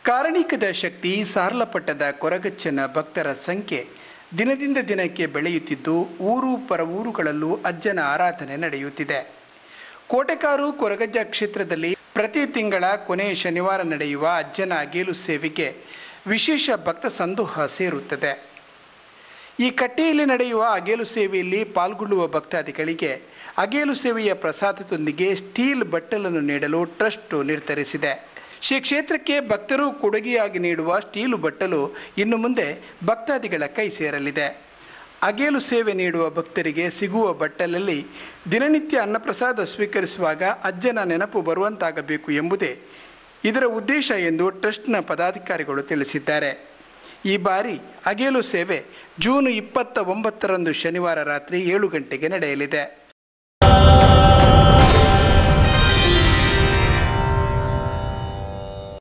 ಕಾರಣಿಕದ ಶಕ್ತಿ ಸಾರ್ಲಪಟ್ಟದ ಕೊರಗಚ್ಚನ ಭಕ್ತರ ಸಂಖ್ಯೆ ದಿನದಿಂದ ದಿನಕ್ಕೆ ಬೆಳೆಯುತ್ತಿದ್ದು ಊರು ಪರ ಊರುಗಳಲ್ಲೂ ಅಜ್ಜನ ಆರಾಧನೆ ನಡೆಯುತ್ತಿದೆ ಕೋಟೆಕಾರು ಕೊರಗಜ್ಜ ಕ್ಷೇತ್ರದಲ್ಲಿ ಪ್ರತಿ ತಿಂಗಳ ಕೊನೆಯ ಶನಿವಾರ ನಡೆಯುವ ಅಜ್ಜನ ಅಗೇಲು ಸೇವೆಗೆ ವಿಶೇಷ ಭಕ್ತ ಸಂದೋಹ ಸೇರುತ್ತದೆ ಈ ಕಟ್ಟೆಯಲ್ಲಿ ನಡೆಯುವ ಅಗೇಲು ಸೇವೆಯಲ್ಲಿ ಪಾಲ್ಗೊಳ್ಳುವ ಭಕ್ತಾದಿಗಳಿಗೆ ಅಗೇಲು ಸೇವೆಯ ಪ್ರಸಾದದೊಂದಿಗೆ ಸ್ಟೀಲ್ ಬಟ್ಟಲನ್ನು ನೀಡಲು ಟ್ರಸ್ಟ್ ನಿರ್ಧರಿಸಿದೆ ಶ್ರೀ ಕ್ಷೇತ್ರಕ್ಕೆ ಭಕ್ತರು ಕೊಡುಗೆಯಾಗಿ ನೀಡುವ ಸ್ಟೀಲು ಬಟ್ಟಲು ಇನ್ನು ಮುಂದೆ ಭಕ್ತಾದಿಗಳ ಕೈ ಸೇರಲಿದೆ ಅಗೇಲು ಸೇವೆ ನೀಡುವ ಭಕ್ತರಿಗೆ ಸಿಗುವ ಬಟ್ಟಲಲ್ಲಿ ದಿನನಿತ್ಯ ಅನ್ನಪ್ರಸಾದ ಸ್ವೀಕರಿಸುವಾಗ ಅಜ್ಜನ ನೆನಪು ಬರುವಂತಾಗಬೇಕು ಎಂಬುದೇ ಇದರ ಉದ್ದೇಶ ಎಂದು ಟ್ರಸ್ಟ್ನ ಪದಾಧಿಕಾರಿಗಳು ತಿಳಿಸಿದ್ದಾರೆ ಈ ಬಾರಿ ಅಗೇಲು ಸೇವೆ ಜೂನ್ ಇಪ್ಪತ್ತ ಒಂಬತ್ತರಂದು ಶನಿವಾರ ರಾತ್ರಿ ಏಳು ಗಂಟೆಗೆ ನಡೆಯಲಿದೆ